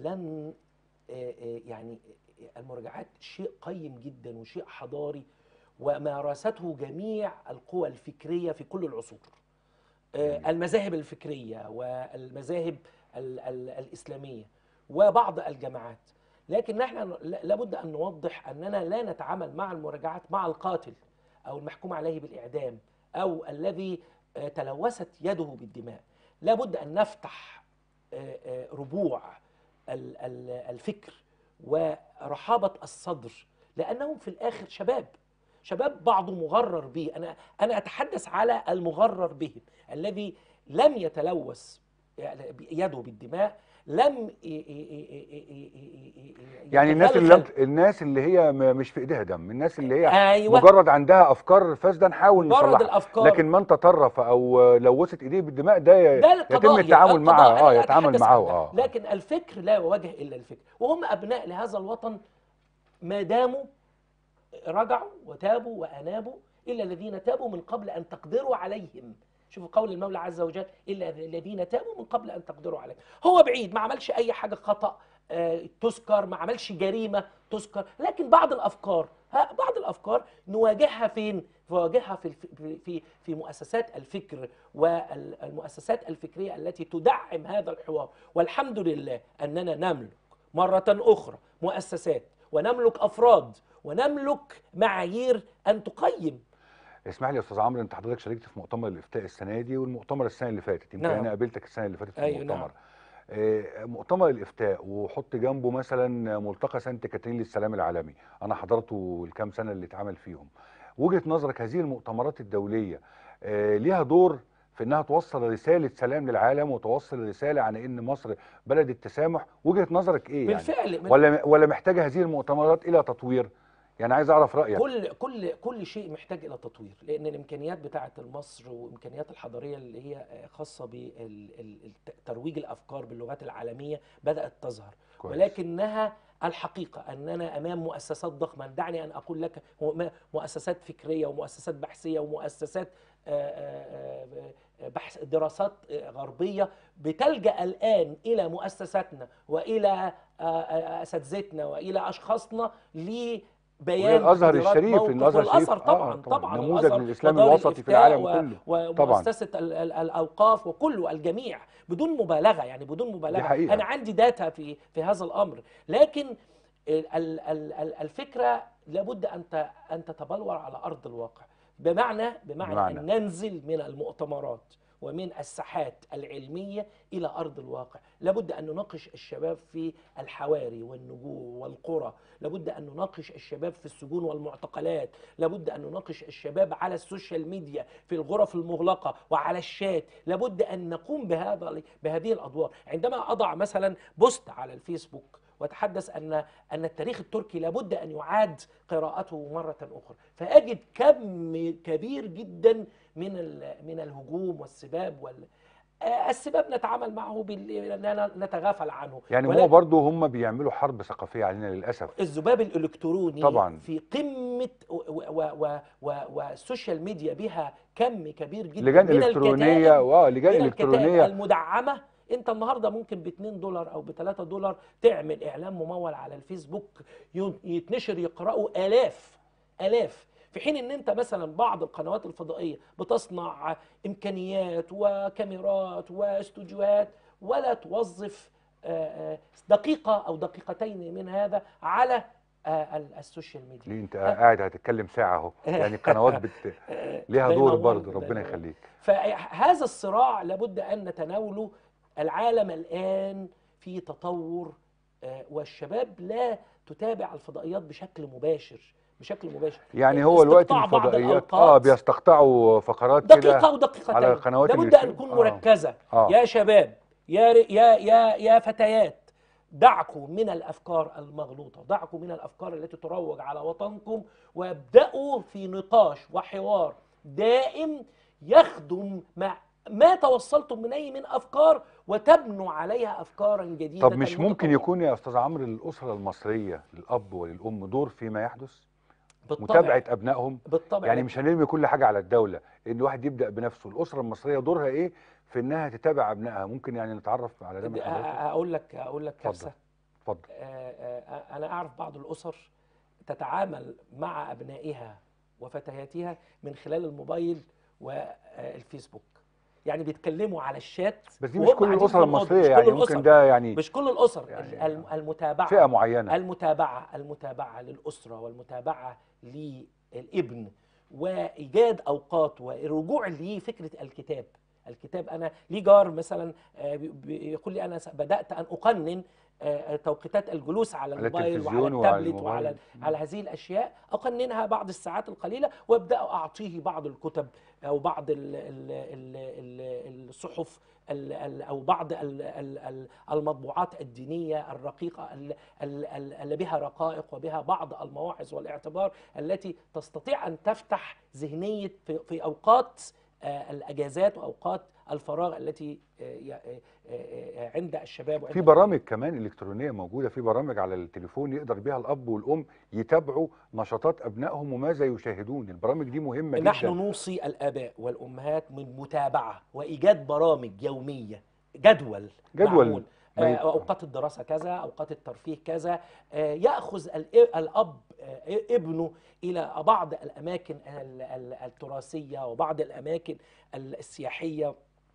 لن آه، آه، يعني آه، المراجعات شيء قيم جدا وشيء حضاري ومارسته جميع القوى الفكريه في كل العصور آه، جميل. المذاهب الفكريه والمذاهب ال- ال- الاسلاميه وبعض الجماعات لكن نحن ل- لابد ان نوضح اننا لا نتعامل مع المراجعات مع القاتل او المحكوم عليه بالاعدام او الذي آه، تلوثت يده بالدماء لابد ان نفتح آه، آه، ربوع ال- ال- الفكر ورحابه الصدر لانهم في الاخر شباب شباب بعضه مغرر به انا انا اتحدث على المغرر بهم الذي لم يتلوث يده بالدماء لم ي- ي- ي- ي- ي- ي- يعني الناس اللي لم يتغلغل. الناس اللي هي م- مش في ايديها دم الناس اللي هي ايوه مجرد عندها افكار فاسده نحاول مجرد نصلحها الافكار لكن من تطرف او لوثت ايديه بالدماء ده ي- ده يتم القضايا التعامل القضاء معه اه أنا يتعامل أتحدث معه عن ده. اه لكن الفكر لا يواجه الا الفكر وهم ابناء لهذا الوطن ما داموا رجعوا وتابوا وانابوا الا الذين تابوا من قبل ان تقدروا عليهم شوفوا قول المولى عز وجل الا الذين تابوا من قبل ان تقدروا عليهم هو بعيد ما عملش اي حاجه خطا آه، تذكر ما عملش جريمه تذكر لكن بعض الافكار ها بعض الافكار نواجهها فين نواجهها في الف- في في, في مؤسسات الفكر والمؤسسات الفكريه التي تدعم هذا الحوار والحمد لله اننا نملك مره اخرى مؤسسات ونملك افراد ونملك معايير ان تقيم اسمح لي يا استاذ عمرو انت حضرتك شاركت في مؤتمر الافتاء السنه دي والمؤتمر السنه اللي فاتت يمكن نعم. انا قابلتك السنه اللي فاتت في أيوة، المؤتمر نعم. آه، مؤتمر الافتاء وحط جنبه مثلا ملتقى سانت كاترين للسلام العالمي انا حضرته الكام سنه اللي اتعمل فيهم وجهه نظرك هذه المؤتمرات الدوليه آه، ليها دور في انها توصل رساله سلام للعالم وتوصل رساله عن ان مصر بلد التسامح وجهه نظرك ايه يعني بالفعل من ولا ولا محتاجه هذه المؤتمرات الى تطوير يعني عايز اعرف رايك كل كل كل شيء محتاج الى تطوير لان الامكانيات بتاعه مصر والامكانيات الحضاريه اللي هي خاصه بترويج الافكار باللغات العالميه بدات تظهر كويس. ولكنها الحقيقه اننا امام مؤسسات ضخمه دعني ان اقول لك هو م- مؤسسات فكريه ومؤسسات بحثيه ومؤسسات آه، آه، آه، بحث دراسات آه، غربيه بتلجا الان الى مؤسساتنا والى آه، آه، اساتذتنا والى اشخاصنا لبيان والازهر تقديرات الشريف موقف لان الازهر الشريف والازهر طبعا طبعا نموذج الأزهر للاسلام ودار الوسطي في الإفتاء العالم و- كله طبعا ومؤسسه ال- ال- الاوقاف وكله الجميع بدون مبالغه يعني بدون مبالغه حقيقة. انا عندي داتا في في هذا الامر لكن ال- ال- ال- ال- الفكره لابد ان ت- ان تتبلور على ارض الواقع بمعنى بمعنى بمعنى. ان ننزل من المؤتمرات ومن الساحات العلميه الى ارض الواقع لابد ان نناقش الشباب في الحواري والنجوع والقرى لابد ان نناقش الشباب في السجون والمعتقلات لابد ان نناقش الشباب على السوشيال ميديا في الغرف المغلقه وعلى الشات لابد ان نقوم بهذا بهذه الادوار عندما اضع مثلا بوست على الفيسبوك واتحدث ان ان التاريخ التركي لابد ان يعاد قراءته مره اخرى فاجد كم كبير جدا من ال- من الهجوم والسباب وال آه، السباب نتعامل معه باننا نتغافل عنه يعني ولكن هو برضه هم بيعملوا حرب ثقافيه علينا للاسف الذباب الالكتروني طبعاً. في قمه و- و- و- و- والسوشيال ميديا بها كم كبير جدا لجان من الكترونيه الكتائب واه لجان من الكتائب الكترونيه المدعمه انت النهارده ممكن ب 2 دولار او ب 3 دولار تعمل اعلان ممول على الفيسبوك ي- يتنشر يقراه الاف الاف في حين ان انت مثلا بعض القنوات الفضائيه بتصنع امكانيات وكاميرات واستوديوهات ولا توظف آه، آه، دقيقه او دقيقتين من هذا على آه، ال- السوشيال ميديا ليه انت قاعد هتتكلم ساعه اهو يعني القنوات بت... ليها بين دور الله برضه وبين ربنا الله. يخليك فهذا الصراع لابد ان نتناوله العالم الان في تطور آه، والشباب لا تتابع الفضائيات بشكل مباشر بشكل مباشر يعني هو الوقت استقطاع بعض الفضائيات اه الأوقات بيستقطعوا فقرات دقيقة كده ودقيقتين على القنوات لابد اللي أن في- نكون آه. مركزة اه يا شباب يا ر- يا يا يا فتيات دعكم من الافكار المغلوطه، دعكم من الافكار التي تروج على وطنكم وابداوا في نقاش وحوار دائم يخدم مع ما توصلتم اليه من افكار وتبنوا عليها افكارا جديده طب مش ممكن متطورة. يكون يا استاذ عمرو الاسره المصريه للاب وللام دور فيما يحدث بالطبع متابعه ابنائهم بالطبع يعني مش هنرمي كل حاجه على الدوله ان الواحد يبدا بنفسه الاسره المصريه دورها ايه في انها تتابع ابنائها ممكن يعني نتعرف على ده من حضرتك اقول لك اقول لك اتفضل. كارثه اتفضل آه، آه، أنا أعرف بعض الأسر تتعامل مع أبنائها وفتياتها من خلال الموبايل والفيسبوك يعني بيتكلموا على الشات بس دي مش وهم كل قاعدين الاسر في الأوضة، المصريه مش يعني كل ممكن الأسر ده يعني مش كل الأسر يعني الم- المتابعة فئه معينه المتابعة المتابعة للأسرة والمتابعة للابن وإيجاد أوقات ورجوع لفكرة الكتاب الكتاب أنا لي جار مثلا آه، بي- بيقول لي أنا س- بدأت أن أقنن آه، توقيتات الجلوس على على الموبايل وعلى التلفزيون وعلى التابلت وعلى الموبايل. على هذه الاشياء اقننها بعض الساعات القليله وابدا اعطيه بعض الكتب او بعض ال ال ال ال الصحف ال- ال- او بعض ال- ال- ال- المطبوعات الدينيه الرقيقه ال- ال- ال- اللي بها رقائق وبها بعض المواعظ والاعتبار التي تستطيع ان تفتح ذهنيه في في اوقات آه، الاجازات واوقات الفراغ التي آه، ي- آه، آه، عند الشباب وعند في برامج كمان الكترونيه موجوده في برامج على التليفون يقدر بيها الاب والام يتابعوا نشاطات ابنائهم وماذا يشاهدون البرامج دي مهمه نحن جدا نوصي الآباء والأمهات من متابعة وإيجاد برامج يومية جدول جدول معمول. ما ي- آه، أوقات الدراسة كذا أوقات الترفيه كذا آه، يأخذ الإ- الأب آه، ابنه إلى بعض الأماكن ال- ال- التراثية وبعض الأماكن السياحية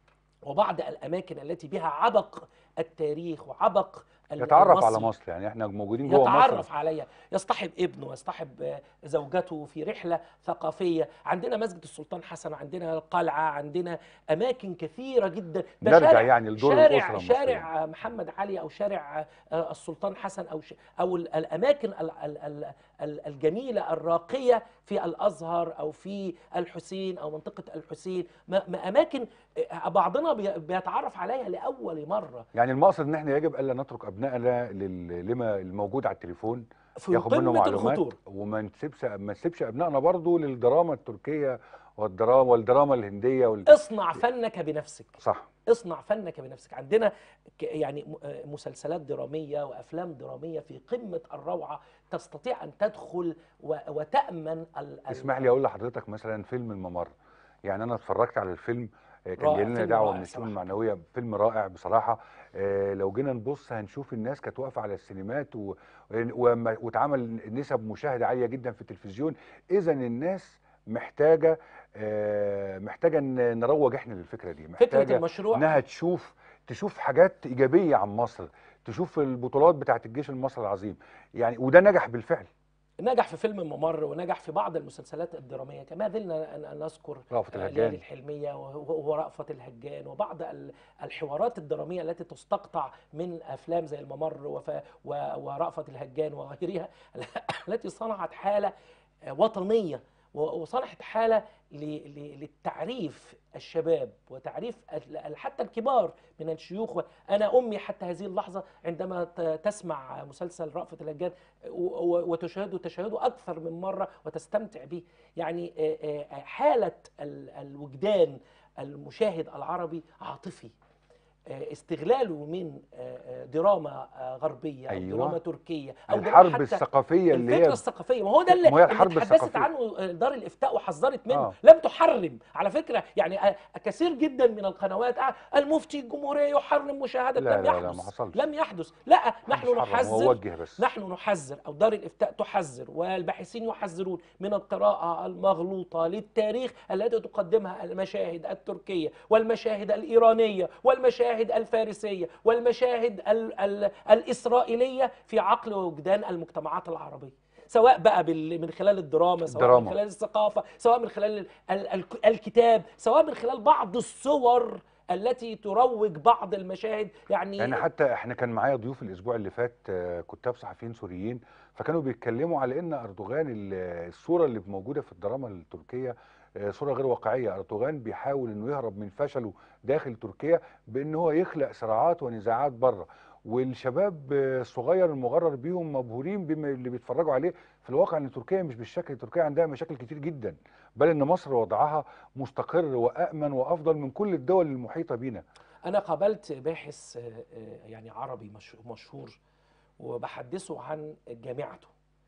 وبعض الأماكن التي بها عبق التاريخ وعبق ال- يتعرف على المصري. مصر يعني احنا موجودين جوه مصر يتعرف عليا يصطحب ابنه يصطحب آه، زوجته في رحلة ثقافية عندنا مسجد السلطان حسن عندنا القلعة عندنا أماكن كثيرة جدا ده نرجع شارع يعني لدور شارع الأسرة المصرية. شارع محمد علي أو شارع آه، السلطان حسن أو ش- أو ال- الأماكن ال- ال- ال- ال- الجميلة الراقية في الأزهر أو في الحسين أو منطقة الحسين ما- ما أماكن آه، بعضنا بي- بيتعرف عليها لأول مرة يعني المقصد ان احنا يجب الا نترك ابنائنا لل- لما الموجود على التليفون في ياخد منه قمة معلومات الخطورة وما نسيبش ما نسيبش ابنائنا برضو للدراما التركيه والدراما والدراما الهنديه وال... اصنع فنك بنفسك صح اصنع فنك بنفسك عندنا ك- يعني م- آه مسلسلات درامية وأفلام درامية في قمة الروعة تستطيع أن تدخل و- وتأمن ال- ال- اسمح لي اقول لحضرتك مثلا فيلم الممر يعني انا اتفرجت على الفيلم آه، كان رائع، جاي لنا فيلم دعوه رائع من الشؤون صراحة. المعنويه فيلم رائع بصراحه آه، لو جينا نبص هنشوف الناس كانت واقفه على السينمات و... وما- واتعمل نسب مشاهده عاليه جدا في التلفزيون اذا الناس محتاجه آه، محتاجه ان نروج احنا للفكره دي فكرة محتاجه المشروع انها تشوف تشوف حاجات ايجابيه عن مصر تشوف البطولات بتاعت الجيش المصري العظيم يعني وده نجح بالفعل نجح في فيلم الممر ونجح في بعض المسلسلات الدراميه كما زلنا أن- أن نذكر رأفت آه، الهجان. ليالي الحلميه وهو- ورأفت الهجان وبعض ال- الحوارات الدراميه التي تستقطع من افلام زي الممر وف- و- ورأفت الهجان وغيرها التي صنعت حاله آه، وطنيه و- وصنعت حاله ل- ل- للتعريف الشباب وتعريف ال- حتى الكبار من الشيوخ انا امي حتى هذه اللحظه عندما ت- تسمع مسلسل رأفت الهجان و- و- وتشاهده تشاهده اكثر من مره وتستمتع به يعني آه، آه، حاله ال- الوجدان المشاهد العربي عاطفي آه، استغلاله من آه، آه، دراما آه، غربيه او أيوة. دراما تركيه او دراما الحرب حتى الثقافيه اللي الفكره هي الثقافيه وهو ده اللي, ما هي اللي الحرب تحدثت الثقافية. عنه دار الافتاء وحذرت منه آه. لم تحرم على فكره يعني آه، كثير جدا من القنوات آه، المفتي الجمهوريه يحرم مشاهده لا لم لا لا يحدث ما حصلش لم يحدث لا محدش نحن حرم، هو نحذر وجه بس نحن نحذر او دار الافتاء تحذر والباحثين يحذرون من القراءه المغلوطه للتاريخ التي تقدمها المشاهد التركيه والمشاهد الايرانيه والمشاهد الفارسيه والمشاهد ال ال الاسرائيليه في عقل ووجدان المجتمعات العربيه سواء بقى بال- من خلال الدراما سواء الدراما. من خلال الثقافه سواء من خلال ال ال ال الكتاب سواء من خلال بعض الصور التي تروج بعض المشاهد يعني يعني حتى احنا كان معايا ضيوف الاسبوع اللي فات آه، كتاب صحفيين سوريين فكانوا بيتكلموا على ان اردوغان ال- الصوره اللي موجوده في الدراما التركيه آه، صوره غير واقعيه اردوغان بيحاول انه يهرب من فشله داخل تركيا بان هو يخلق صراعات ونزاعات بره والشباب آه، الصغير المغرر بيهم مبهورين بما اللي بيتفرجوا عليه في الواقع ان تركيا مش بالشكل تركيا عندها مشاكل كتير جدا بل ان مصر وضعها مستقر وامن وافضل من كل الدول المحيطه بينا أنا قابلت باحث آه، آه، يعني عربي مش- مشهور وبحدثه عن جامعته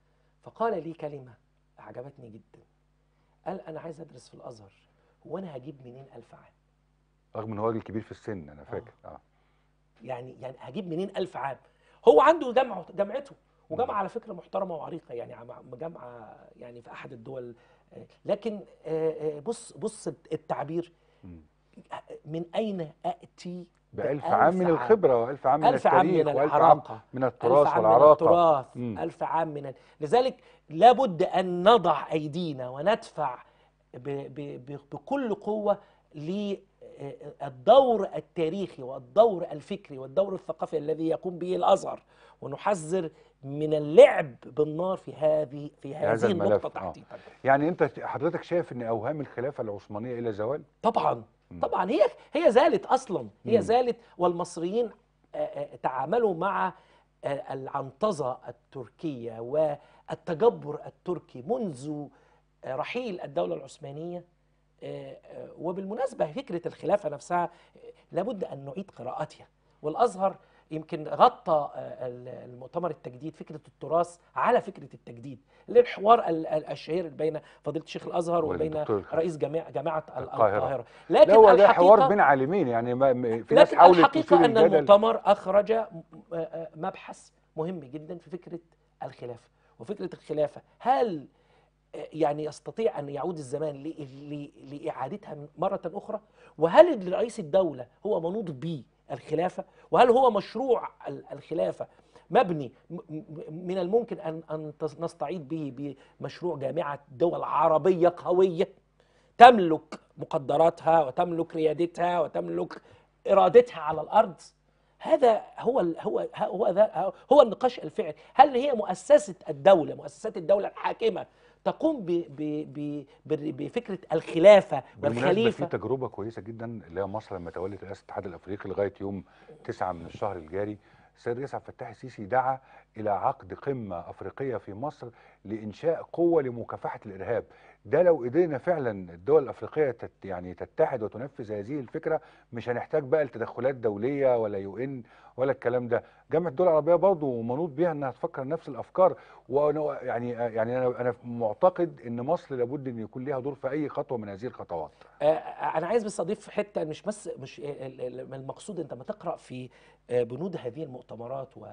فقال لي كلمة عجبتني جدا قال أنا عايز أدرس في الأزهر هو أنا هجيب منين ألف عام رغم ان هو راجل كبير في السن انا فاكر اه يعني يعني هجيب منين ألف عام هو عنده جامعة جامعته وجامعة على فكرة محترمة وعريقة يعني عم- جامعة يعني في أحد الدول آه، لكن آه، آه، بص بص التعبير مم. من أين أأتي بألف عام من الخبرة وألف عام من ألف عام من التاريخ وألف عام العراقة من ألف التراث عام من والعراقة التراث مم. ألف عام من ال... لذلك لابد أن نضع أيدينا وندفع ب... ب... ب... بكل قوة للدور التاريخي والدور الفكري والدور الثقافي الذي يقوم به الأزهر ونحذر من اللعب بالنار في هذه في هذا هذه الملف، النقطة آه. تحديدا يعني أنت حضرتك شايف أن أوهام الخلافة العثمانية إلى زوال؟ طبعا مم. طبعا هي هي زالت اصلا هي مم. زالت والمصريين آه، آه، تعاملوا مع آه، العنطزه التركيه والتجبر التركي منذ آه، رحيل الدوله العثمانيه آه، آه، وبالمناسبه فكره الخلافه نفسها آه، لابد ان نعيد قراءتها والازهر يمكن غطى آه، ال- المؤتمر التجديد فكره التراث على فكره التجديد للحوار ال- ال- الشهير بين فضيله شيخ الازهر وبين والدكتور الخ- رئيس جامعه جامعه ال- القاهرة. القاهره لا لكن هو ده حوار الحقيقه بين عالمين يعني ما م- في ناس لكن حاولت الحقيقه تثير ان الجدل المؤتمر اخرج م- آه، مبحث مهم جدا في فكره الخلافه وفكره الخلافه هل آه، يعني يستطيع ان يعود الزمان ل- ل- لاعادتها مره اخرى وهل رئيس الدوله هو منوط به الخلافه وهل هو مشروع ال- الخلافه مبني م- م- من الممكن ان ان تص- نستعيد به بمشروع جامعه دول عربيه قويه تملك مقدراتها وتملك ريادتها وتملك ارادتها على الارض هذا هو ال هو هو ذا هو النقاش الفعلي هل هي مؤسسه الدوله مؤسسات الدوله الحاكمه تقوم ب ب ب ب- بفكره الخلافه بالمناسبة في والخليفه تجربة كويسة جدا اللي هي مصر لما تولت رئاسة الاتحاد الأفريقي لغاية يوم 9 من الشهر الجاري السيد الرئيس عبد الفتاح السيسي دعا إلى عقد قمة أفريقية في مصر لإنشاء قوة لمكافحة الإرهاب ده لو قدرنا فعلا الدول الأفريقية تت يعني تتحد وتنفذ هذه الفكرة مش هنحتاج بقى لتدخلات دولية ولا يو ان ولا الكلام ده جامعة الدول العربية برضه منوط بيها انها تفكر نفس الافكار وانا يعني يعني انا انا معتقد ان مصر لابد ان يكون ليها دور في اي خطوة من هذه الخطوات آه، انا عايز بس اضيف حته مش بس مش ال- ال- المقصود انت ما تقرا في آه، بنود هذه المؤتمرات و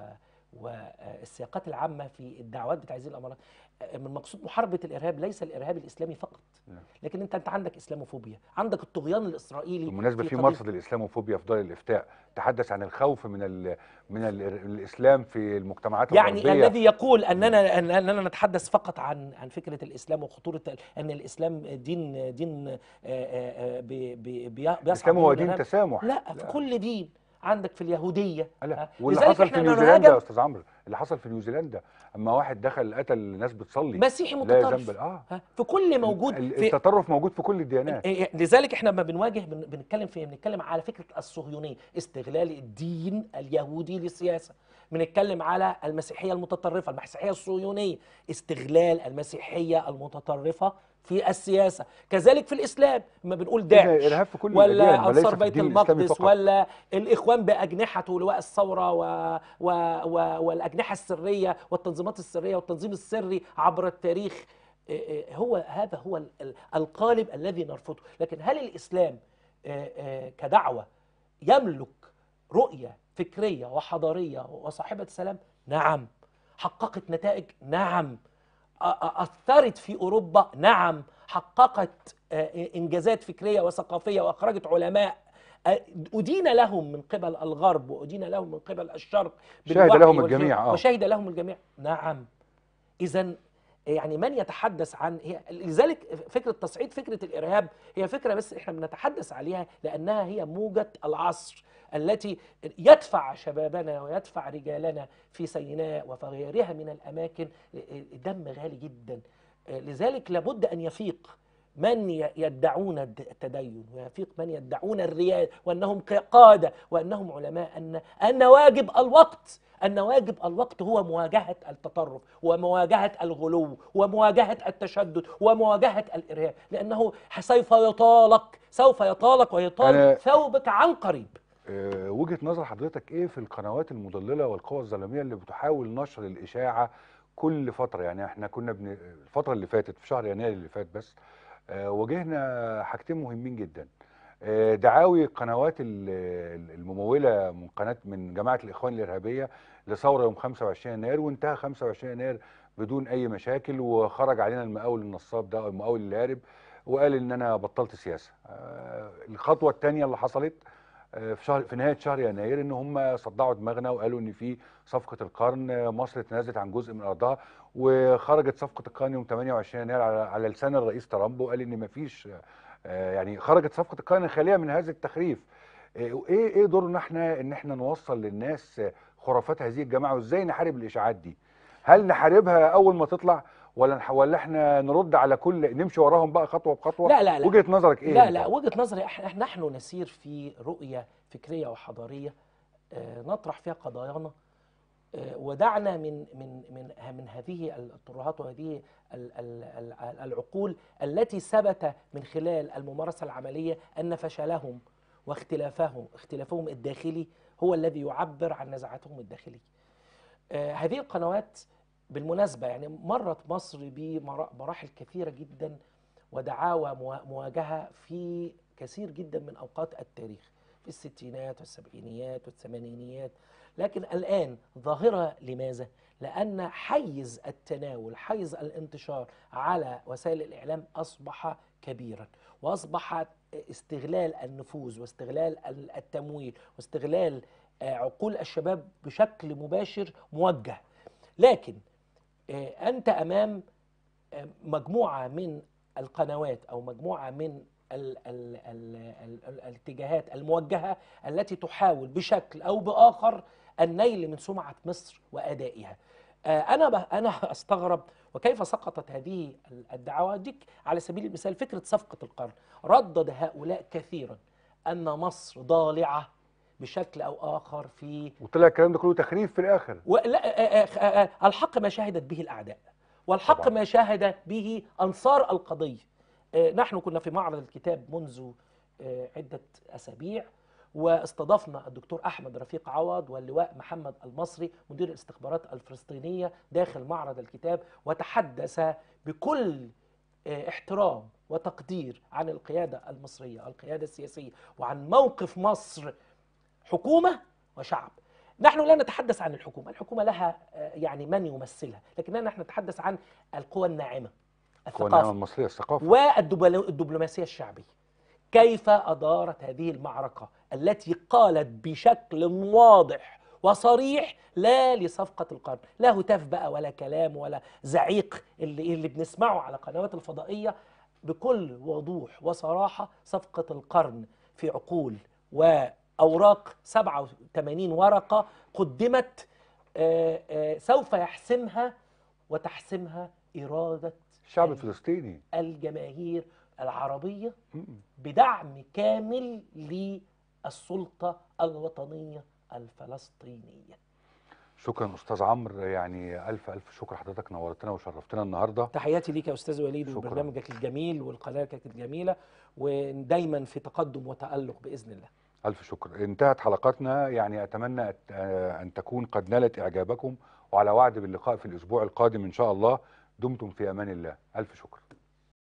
والسياقات العامه في الدعوات بتاع هذه الامارات آه، من مقصود محاربه الارهاب ليس الارهاب الاسلامي فقط نعم. لكن انت انت عندك اسلاموفوبيا عندك الطغيان الاسرائيلي بالمناسبه في قضية- مرصد الاسلاموفوبيا في دار الافتاء تحدث عن الخوف من ال من ال الاسلام في المجتمعات يعني الغربيه الذي يقول اننا أن- اننا نتحدث فقط عن عن فكره الاسلام وخطوره ان الاسلام دين دين آه، آه، آه، بي- بي- بي- بيصعد الاسلام هو منه دين الإرهاب. تسامح لا في كل دين عندك في اليهوديه لا آه، واللي لذلك حصل إحنا في نيوزيلندا يا نهاجم استاذ عمرو اللي حصل في نيوزيلندا اما واحد دخل قتل ناس بتصلي مسيحي لا متطرف ذنب اه ها، في كل موجود ال- في التطرف موجود في كل الديانات إيه- لذلك احنا لما بنواجه بن- بنتكلم في إيه؟ بنتكلم على فكره الصهيونيه استغلال الدين اليهودي للسياسه بنتكلم على المسيحيه المتطرفه المسيحيه الصهيونيه استغلال المسيحيه المتطرفه في السياسه كذلك في الاسلام لما بنقول إذا داعش الارهاب في كل الاديان ولا وليس انصار في بيت الدين الاسلامي المقدس فقط ولا الاخوان باجنحته لواء الثوره و... و... و... والاجنحه السريه والتنظيمات السريه والتنظيم السري عبر التاريخ إيه إيه هو هذا هو ال- ال- القالب الذي نرفضه لكن هل الاسلام إيه إيه كدعوه يملك رؤيه فكريه وحضاريه وصاحبه سلام نعم حققت نتائج نعم أ- أ- اثرت في اوروبا نعم حققت آه، انجازات فكريه وثقافيه واخرجت علماء آه، أدين لهم من قبل الغرب وأدين لهم من قبل الشرق شهد بالوحي لهم والفهم، الجميع، آه. وشهد لهم الجميع نعم إذا يعني من يتحدث عن هي لذلك فكرة تصعيد فكرة الإرهاب هي فكرة بس إحنا بنتحدث عليها لأنها هي موجة العصر التي يدفع شبابنا ويدفع رجالنا في سيناء وفي غيرها من الأماكن دم غالي جدا لذلك لابد أن يفيق من ي- يدعون الد- التدين ويفيق من يدعون الرياد وأنهم ق- قادة وأنهم علماء أن أن واجب الوقت أن واجب الوقت هو مواجهة التطرف ومواجهة الغلو ومواجهة التشدد ومواجهة الإرهاب لأنه سوف يطالك سوف يطالك ويطال أنا- ثوبك عن قريب آه، وجهة نظر حضرتك ايه في القنوات المضللة والقوى الظلامية اللي بتحاول نشر الإشاعة كل فترة يعني احنا كنا بن... الفترة اللي فاتت في شهر يناير اللي فات بس آه، واجهنا حاجتين مهمين جدا آه، دعاوي القنوات ال- ال- الممولة من قناة من جماعة الإخوان الإرهابية لثورة يوم 25 يناير وانتهى 25 يناير بدون أي مشاكل وخرج علينا المقاول النصاب ده أو المقاول الهارب وقال إن أنا بطلت سياسة آه، الخطوة الثانية اللي حصلت آه، في شهر في نهايه شهر يناير ان هم صدعوا دماغنا وقالوا ان في صفقه القرن آه، مصر تنازلت عن جزء من ارضها وخرجت صفقه القرن يوم 28 يناير على, على لسان الرئيس ترامب وقال ان مفيش آه، يعني خرجت صفقه القرن خاليه من هذا التخريف آه، ايه ايه دورنا احنا ان احنا نوصل للناس آه، خرافات هذه الجماعه وازاي نحارب الاشاعات دي هل نحاربها اول ما تطلع ولا نح- ولا احنا نرد على كل نمشي وراهم بقى خطوه بخطوه لا لا لا وجهه نظرك ايه لا انت؟ لا وجهة نظري إح- إحنا نحن نسير في رؤية فكرية وحضارية آه، نطرح فيها قضايانا آه، ودعنا من من من من هذه الترهات وهذه ال- ال- ال- العقول التي ثبت من خلال الممارسة العملية أن فشلهم واختلافهم اختلافهم الداخلي هو الذي يعبر عن نزعاتهم الداخلية. آه، هذه القنوات بالمناسبة يعني مرت مصر بمراحل كثيرة جدا ودعاوى موا- مواجهة في كثير جدا من أوقات التاريخ في الستينات والسبعينيات والثمانينيات لكن الآن ظاهرة لماذا؟ لأن حيز التناول حيز الانتشار على وسائل الإعلام أصبح كبيرا وأصبح استغلال النفوذ واستغلال ال- التمويل واستغلال آه، عقول الشباب بشكل مباشر موجه لكن آه، أنت أمام آه، مجموعة من القنوات أو مجموعة من ال ال ال ال ال الاتجاهات الموجهة التي تحاول بشكل أو بآخر النيل من سمعة مصر وأدائها آه، أنا ب- أنا أستغرب وكيف سقطت هذه ال- الدعوة ديك على سبيل المثال فكرة صفقة القرن ردد هؤلاء كثيرا أن مصر ضالعة بشكل أو آخر في وطلع الكلام ده كله تخريف في الاخر ولا آه، آه، آه، آه، الحق ما شهدت به الأعداء والحق طبعاً. ما شاهد به أنصار القضية آه، نحن كنا في معرض الكتاب منذ آه، عدة أسابيع واستضفنا الدكتور أحمد رفيق عوض واللواء محمد المصري مدير الاستخبارات الفلسطينية داخل معرض الكتاب وتحدث بكل آه، احترام وتقدير عن القيادة المصرية القيادة السياسية وعن موقف مصر حكومة وشعب نحن لا نتحدث عن الحكومة الحكومة لها آه، يعني من يمثلها لكننا نحن نتحدث عن القوى الناعمة القوى الناعمه الثقافة المصريه الثقافه والدبلوماسية الشعبية كيف أدارت هذه المعركة التي قالت بشكل واضح وصريح لا لصفقة القرن لا هتاف بقى ولا كلام ولا زعيق اللي, اللي بنسمعه على قنوات الفضائية بكل وضوح وصراحة صفقة القرن في عقول وأوراق 87 ورقة قدمت آه، آه، سوف يحسمها وتحسمها إرادة الشعب ال- الفلسطيني الجماهير العربية م- بدعم كامل للسلطة الوطنية الفلسطينية شكرا استاذ عمرو يعني الف الف شكر حضرتك نورتنا وشرفتنا النهارده تحياتي ليك يا أستاذ وليد شكراً. وبرنامجك الجميل والقناة الجميلة ودايما في تقدم وتألق بإذن الله الف شكر انتهت حلقتنا يعني اتمنى أت- آه، ان تكون قد نالت اعجابكم وعلى وعد باللقاء في الاسبوع القادم ان شاء الله دمتم في امان الله الف شكر